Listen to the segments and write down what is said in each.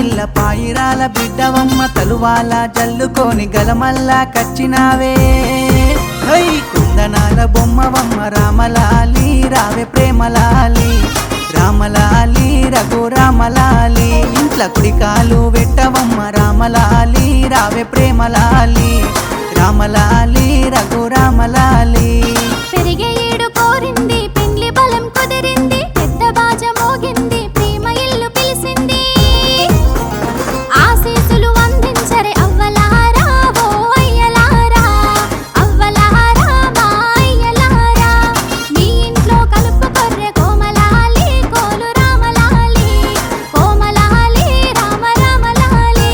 పిల్ల పాయిరాల బిడ్డవమ్మ తలువాల జల్లుకొని గలమల్లా కచ్చినావే హై కుందనాల బొమ్మవమ్మ రామలాలి రావే ప్రేమలాలి రామలాలి రఘు రామలాలి ఇంట్ల కుడికాలు వెట్టవమ్మ రామలాలి రావే ప్రేమలాలి రామలాలి రఘు రామలాలి పెరిగే ఏడు కోరింది పెండ్లి బలం కుదిరింది పెద్ద బాజ మోగింది ప్రేమ ఇల్లు పిలిసింది ఆశీసులు అందించరే అవ్వలారా ఓ అయ్యలారా అవ్వలారా మా అయ్యలారా మీ ఇంట్లో కలుపు కొర్రె కోమలాలి కోలు రామలాలి కోమలాలి రామ రామలాలి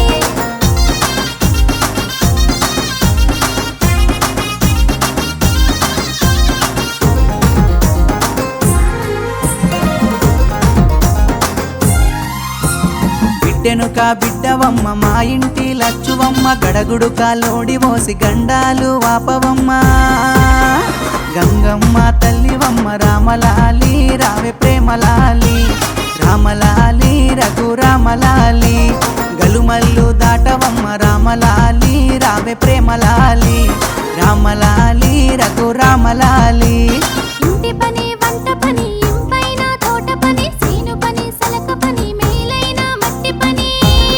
బిడ్డెనుక బిడ్డవమ్మ మా ఇంటి లచ్చువమ్మ గడగుడుక లోడి మోసి గండాలు వాపవమ్మ గంగమ్మ తల్లివమ్మ రామలాలి రావే ప్రేమలాలి రామలాలి రఘు రామలాలి గలుమల్లు దాటవమ్మ రామలాలి రావే ప్రేమలాలి రామలాలి రఘు రామలాలి ఇంటి పని వంట పని ఇంపైన తోట పని సీను పని సలక పని మేలైన మట్టి పని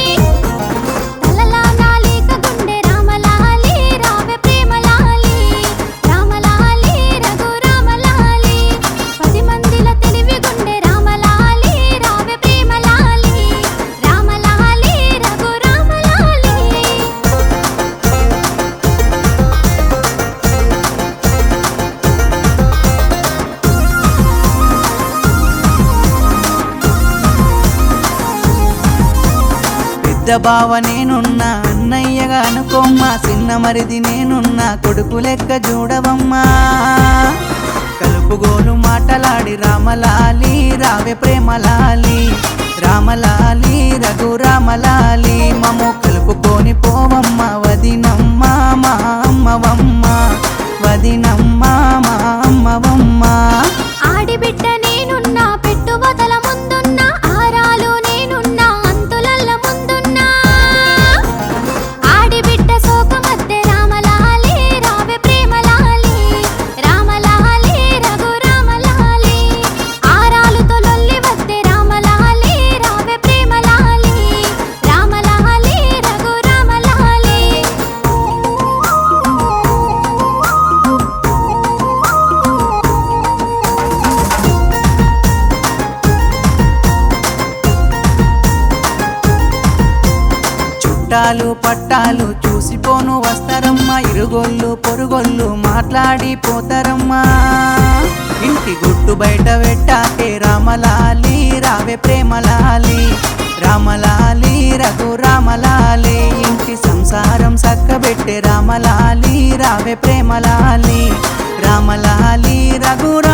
తలలా నాలిక గుండె రామలాలి రావె ప్రేమలాలి రామలాలి రఘు రామలాలి పది మందిల తెలివి గుండె రామలాలి రావె ప్రేమలాలి రామలాలి రఘు రామలాలి పెద్ద బావ నేనున్నా అన్నయ్యగా అనుకోమ్మా చిన్న మరిది నేనున్నా కొడుకు లెక్క చూడవమ్మా కలుపుగోలు మాటలాడి రామలాలి రావే ప్రేమలాలి రామలాలి రఘు రామలాలి మమ్ము కలుపుకొని పోవమ్మ వదినమ్మ మా అమ్మవమ్మ వదినమ్మ మా అమ్మవమ్మ ఆడిబిడ్డ నేనున్నా పెట్టుబదల ముందున్నా ఆరాలు నేనున్నా అంతులల్ల ముందున్నా ఆడిబిడ్డ శోక మధ్య రామలాలి రావె ప్రేమలాలి రామలాలి రఘు రామలాలి ఆరాలుతో లొల్లి వద్దే రామలాలి రావె ప్రేమలాలి రామలాలి రఘు రామలాలి చుట్టాలు పట్టాలు చూసిపోను వస్తారమ్మా ఇరుగొల్లు పొరుగొల్లు మాట్లాడి పోతారమ్మా ఇంటి గుట్టు బయట పెట్టాకే రామలాలి రావే ప్రేమలాలి రామలాలి రఘు రామలాలి ఇంటి సంసారం సక్కబెట్టే రామలాలి రావే ప్రేమలాలి రామలాలి రఘు